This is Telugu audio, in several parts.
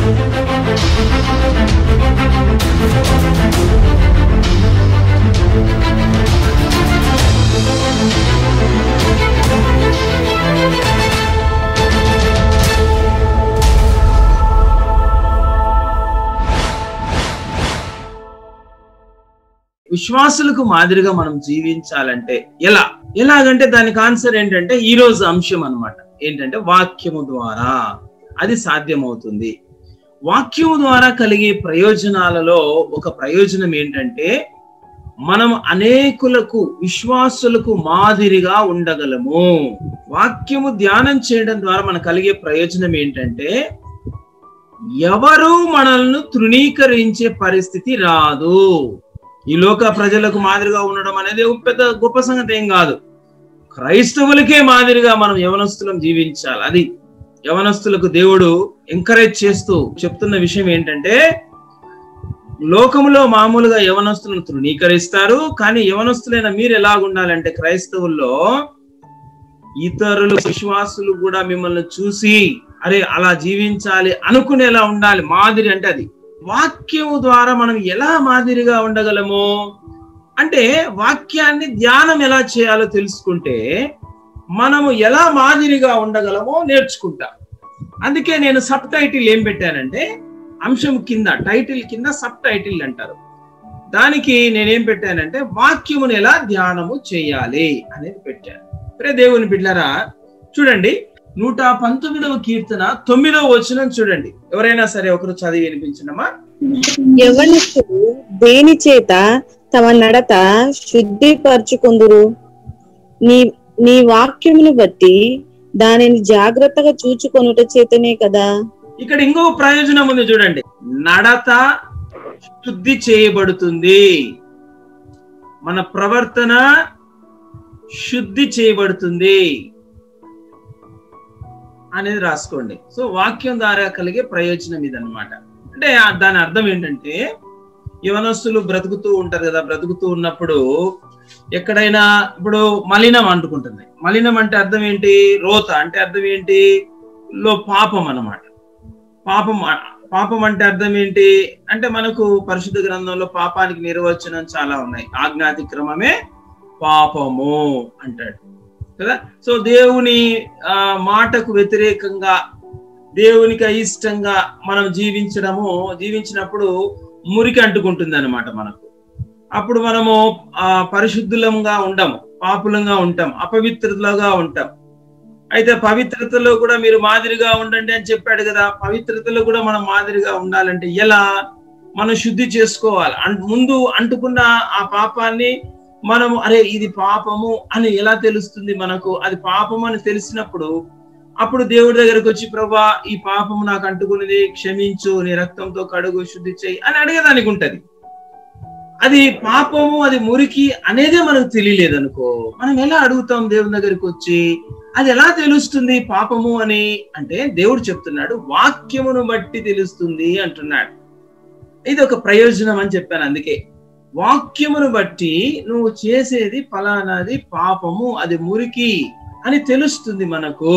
విశ్వాసులకు మాదిరిగా మనం జీవించాలంటే ఎలా ఎలాగంటే దానికి ఆన్సర్ ఏంటంటే ఈ రోజు అంశం అన్నమాట ఏంటంటే వాక్యము ద్వారా అది సాధ్యమవుతుంది వాక్యము ద్వారా కలిగే ప్రయోజనాలలో ఒక ప్రయోజనం ఏంటంటే మనం అనేకులకు విశ్వాసులకు మాదిరిగా ఉండగలము వాక్యము ధ్యానం చేయడం ద్వారా మనకు కలిగే ప్రయోజనం ఏంటంటే ఎవరు మనల్ని తృణీకరించే పరిస్థితి రాదు ఈ లోక ప్రజలకు మాదిరిగా ఉండడం అనేది ఒక పెద్ద గొప్ప సంగతి ఏం కాదు క్రైస్తవులకే మాదిరిగా మనం యవనస్తులం జీవించాలి అది యవనస్తులకు దేవుడు ఎంకరేజ్ చేస్తూ చెప్తున్న విషయం ఏంటంటే లోకములో మామూలుగా యవనస్తులను తృణీకరిస్తారు కానీ యవనస్తులైన మీరు ఎలాగుండాలంటే క్రైస్తవుల్లో ఇతరులు విశ్వాసులు కూడా మిమ్మల్ని చూసి అరే అలా జీవించాలి అనుకునేలా ఉండాలి మాదిరి అంటే అది వాక్యము ద్వారా మనం ఎలా మాదిరిగా ఉండగలము అంటే వాక్యాన్ని ధ్యానం ఎలా చేయాలో తెలుసుకుంటే మనము ఎలా మాదిరిగా ఉండగలమో నేర్చుకుంటాం అందుకే నేను సబ్ టైటిల్ ఏం పెట్టానంటే అంశం కింద టైటిల్ కింద సబ్ టైటిల్ అంటారు దానికి నేనేం పెట్టానంటే వాక్యమును ఎలా ధ్యానము చేయాలి అనేది పెట్టాను ప్రే దేవుని బిడ్డరా చూడండి నూట పంతొమ్మిదవ కీర్తన తొమ్మిదవ వచనం చూడండి ఎవరైనా సరే ఒకరు చదివి వినిపించడమా యవనస్తులు దేని చేత తమ నడత శుద్ధిపరచుకుందురు నీ నీ వాక్యమును బట్టి దానిని జాగ్రత్తగా చూచుకొనుట చేతనే కదా ఇక్కడ ఇంకో ప్రయోజనం ఉంది చూడండి నడత శుద్ధి చేయబడుతుంది మన ప్రవర్తన శుద్ధి చేయబడుతుంది అనేది రాసుకోండి సో వాక్యం ద్వారా కలిగే ప్రయోజనం ఇదన్నమాట అంటే ఆ- దాని అర్థం ఏంటంటే యవనస్తులు బ్రతుకుతూ ఉంటారు కదా బ్రతుకుతూ ఉన్నప్పుడు ఎక్కడైనా ఇప్పుడు మలినం అంటుకుంటుంది మలినం అంటే అర్థం ఏంటి రోత అంటే అర్థం ఏంటి లో పాపం అన్నమాట పాపం పాపం అంటే అర్థం ఏంటి అంటే మనకు పరిశుద్ధ గ్రంథంలో పాపానికి నిర్వచనం చాలా ఉన్నాయి ఆజ్ఞాతిక్రమమే పాపము అంటాడు కదా సో దేవుని ఆ, మాటకు వ్యతిరేకంగా దేవునికి అయిష్టంగా మనం జీవించడము జీవించినప్పుడు మురికి అంటుకుంటుంది అనమాట మనకు అప్పుడు మనము ఆ పరిశుద్ధులంగా ఉండము పాపులంగా ఉంటాం అపవిత్రతలుగా ఉంటాం అయితే పవిత్రతలో కూడా మీరు మాదిరిగా ఉండండి అని చెప్పాడు కదా పవిత్రతలో కూడా మనం మాదిరిగా ఉండాలంటే ఎలా మనం శుద్ధి చేసుకోవాలి అన్- ముందు అంటుకున్న ఆ పాపాన్ని మనము అరే ఇది పాపము అని ఎలా తెలుస్తుంది మనకు అది పాపము అని తెలిసినప్పుడు అప్పుడు దేవుడి దగ్గరకు వచ్చి ప్రభా ఈ పాపము నాకు అంటుకున్నది క్షమించు నీ రక్తంతో కడుగు శుద్ధి చేయి అని అడిగేదానికి ఉంటది అది పాపము అది మురికి అనేదే మనకు తెలియలేదు అనుకో మనం ఎలా అడుగుతాం దేవుని దగ్గరికి వచ్చి అది ఎలా తెలుస్తుంది పాపము అని అంటే దేవుడు చెప్తున్నాడు వాక్యమును బట్టి తెలుస్తుంది అంటున్నాడు ఇది ఒక ప్రయోజనం అని చెప్పాను అందుకే వాక్యమును బట్టి నువ్వు చేసేది ఫలానాది పాపము అది మురికి అని తెలుస్తుంది మనకు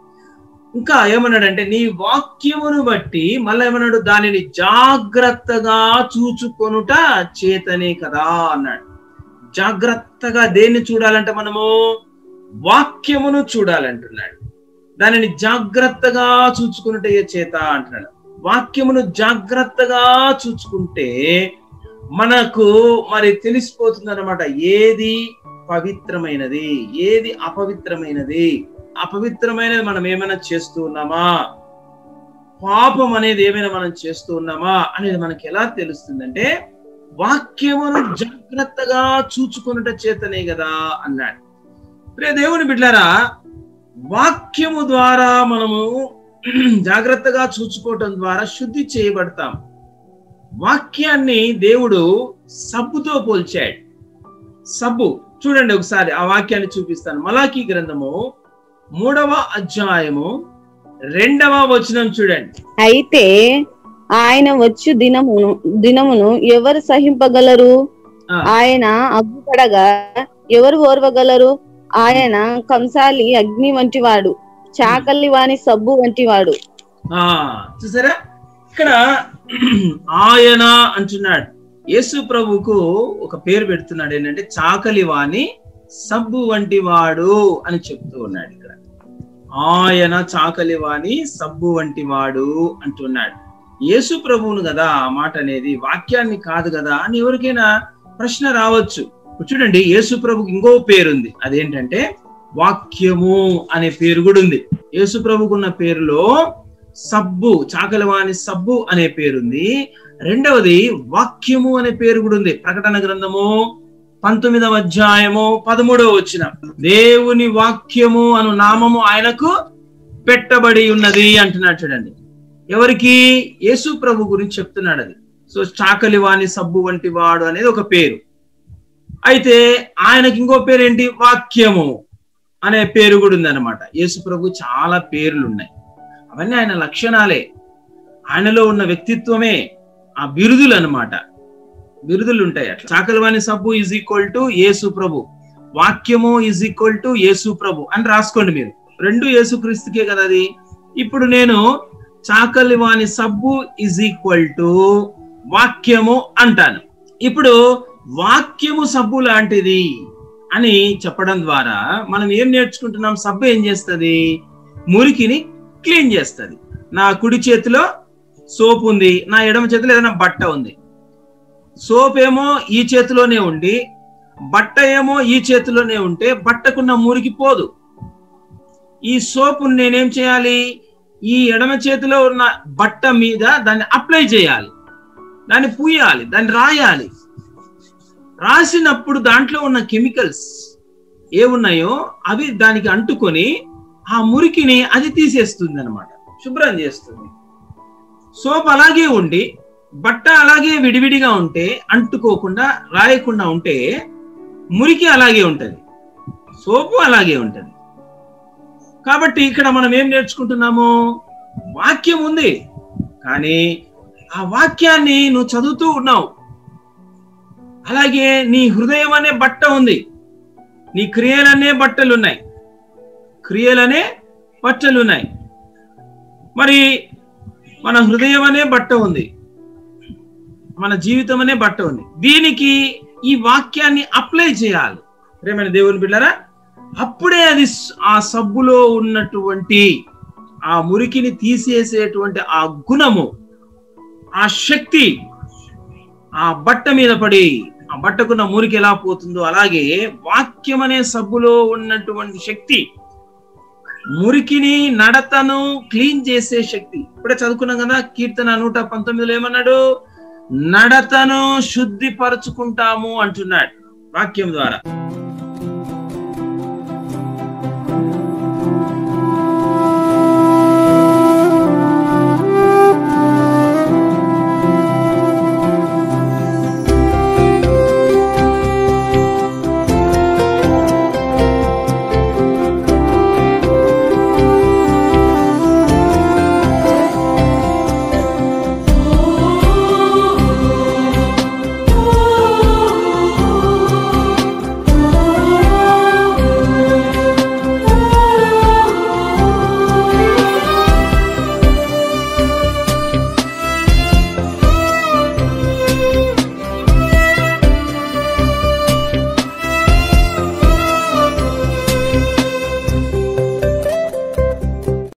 ఇంకా ఏమన్నాడంటే నీ వాక్యమును బట్టి మళ్ళీ ఏమన్నాడు దానిని జాగ్రత్తగా చూచుకొనుట చేతనే కదా అన్నాడు జాగ్రత్తగా దేన్ని చూడాలంటే మనము వాక్యమును చూడాలంటున్నాడు దానిని జాగ్రత్తగా చూచుకున్నట్టే చేత అంటున్నాడు వాక్యమును జాగ్రత్తగా చూచుకుంటే మనకు మరి తెలిసిపోతుంది అనమాట ఏది పవిత్రమైనది ఏది అపవిత్రమైనది అపవిత్రమైనది మనం ఏమైనా చేస్తూ ఉన్నామా పాపం అనేది ఏమైనా మనం చేస్తూ ఉన్నామా అనేది మనకి ఎలా తెలుస్తుందంటే వాక్యమును జాగ్రత్తగా చూచుకున్నట చేతనే కదా అన్నాడు ప్రియ దేవుని బిడ్డారా వాక్యము ద్వారా మనము జాగ్రత్తగా చూసుకోవటం ద్వారా శుద్ధి చేయబడతాం వాక్యాన్ని దేవుడు సబ్బుతో పోల్చాడు సబ్బు చూడండి ఒకసారి ఆ వాక్యాన్ని చూపిస్తాను మలాకీ గ్రంథము మూడవ అధ్యాయము రెండవ వచనం చూడండి అయితే ఆయన వచ్చు దినమును దినమును ఎవరు సహింపగలరు ఆ. ఆయన అగ్గుపడగా ఎవరు ఓర్వగలరు ఆయన కంసాలి అగ్ని వంటివాడు చాకలి వాని సబ్బు వంటివాడు ఆ చూసారా ఇక్కడ ఆయన అంటున్నాడు యేసు ప్రభుకు ఒక పేరు పెడుతున్నాడు ఏంటంటే చాకలి వాణి సబ్బు వంటి వాడు అని చెప్తూ ఉన్నాడు ఇక్కడ ఆయన చాకలి వాణి సబ్బు వంటి వాడు అంటున్నాడు యేసు ప్రభువును కదా ఆ మాట అనేది వాక్యాన్ని కాదు కదా అని ఎవరికైనా ప్రశ్న రావచ్చు చూడండి యేసు ప్రభుకి ఇంకో పేరుంది అదేంటంటే వాక్యము అనే పేరు కూడా ఉంది యేసు ప్రభుకున్న పేరులో సబ్బు చాకలివాణి సబ్బు అనే పేరుంది రెండవది వాక్యము అనే పేరు కూడా ఉంది ప్రకటన గ్రంథము పంతొమ్మిదవ అధ్యాయము పదమూడవ వచ్చిన దేవుని వాక్యము అను నామము ఆయనకు పెట్టబడి ఉన్నది అంటున్నాడు చూడండి ఎవరికి యేసు ప్రభు గురించి చెప్తున్నాడు అది సో చాకలివాణి సబ్బు వంటి వాడు అనేది ఒక పేరు అయితే ఆయనకి ఇంకో పేరు ఏంటి వాక్యము అనే పేరు కూడా ఉందన్నమాట యేసు ప్రభు చాలా పేర్లు ఉన్నాయి అవన్నీ ఆయన లక్షణాలే ఆయనలో ఉన్న వ్యక్తిత్వమే ఆ బిరుదులు అన్నమాట బిరుదులు ఉంటాయి అట్లా చాకలివాణి సబ్బు ఈజ్ ఈక్వల్ టు యేసు ప్రభు వాక్యము ఈజ్ ఈక్వల్ టు యేసు ప్రభు అని రాసుకోండి మీరు రెండు యేసు క్రీస్తుకే కదా అది ఇప్పుడు నేను చాకలివాణి సబ్బు ఈజ్ ఈక్వల్ టు వాక్యము అంటాను ఇప్పుడు వాక్యము సబ్బు లాంటిది అని చెప్పడం ద్వారా మనం ఏం నేర్చుకుంటున్నాం సబ్బు ఏం చేస్తుంది మురికిని క్లీన్ చేస్తుంది నా కుడి చేతిలో సోప్ ఉంది నా ఎడమ చేతిలో ఏదైనా బట్ట ఉంది సోప్ ఏమో ఈ చేతిలోనే ఉండి బట్ట ఏమో ఈ చేతిలోనే ఉంటే బట్టకున్న మురికి పోదు ఈ సోప్ నేనేం చేయాలి ఈ ఎడమ చేతిలో ఉన్న బట్ట మీద దాన్ని అప్లై చేయాలి దాన్ని పూయాలి దాన్ని రాయాలి రాసినప్పుడు దాంట్లో ఉన్న కెమికల్స్ ఏ ఉన్నాయో అవి దానికి అంటుకొని ఆ మురికిని అది తీసేస్తుంది అనమాట శుభ్రం చేస్తుంది సోప్ అలాగే ఉండి బట్ట అలాగే విడివిడిగా ఉంటే అంటుకోకుండా రాయకుండా ఉంటే మురికి అలాగే ఉంటది సోపు అలాగే ఉంటది కాబట్టి ఇక్కడ మనం ఏం నేర్చుకుంటున్నాము వాక్యం ఉంది కానీ ఆ వాక్యాన్ని నువ్వు చదువుతూ ఉన్నావు అలాగే నీ హృదయం అనే బట్ట ఉంది నీ క్రియలనే బట్టలు ఉన్నాయి క్రియలనే బట్టలు ఉన్నాయి మరి మన హృదయం అనే బట్ట ఉంది మన జీవితం అనే బట్ట ఉంది దీనికి ఈ వాక్యాన్ని అప్లై చేయాలి ప్రేమైన దేవుని బిడ్డరా అప్పుడే అది ఆ సబ్బులో ఉన్నటువంటి ఆ మురికిని తీసేసేటువంటి ఆ గుణము ఆ శక్తి ఆ బట్ట మీద పడి ఆ బట్టకున్న మురికి ఎలా పోతుందో అలాగే వాక్యం అనే సబ్బులో ఉన్నటువంటి శక్తి మురికిని నడతను క్లీన్ చేసే శక్తి ఇప్పుడే చదువుకున్నాం కదా కీర్తన నూట పంతొమ్మిదిలో ఏమన్నాడు నడతను శుద్ధిపరచుకుంటాము అంటున్నాడు వాక్యం ద్వారా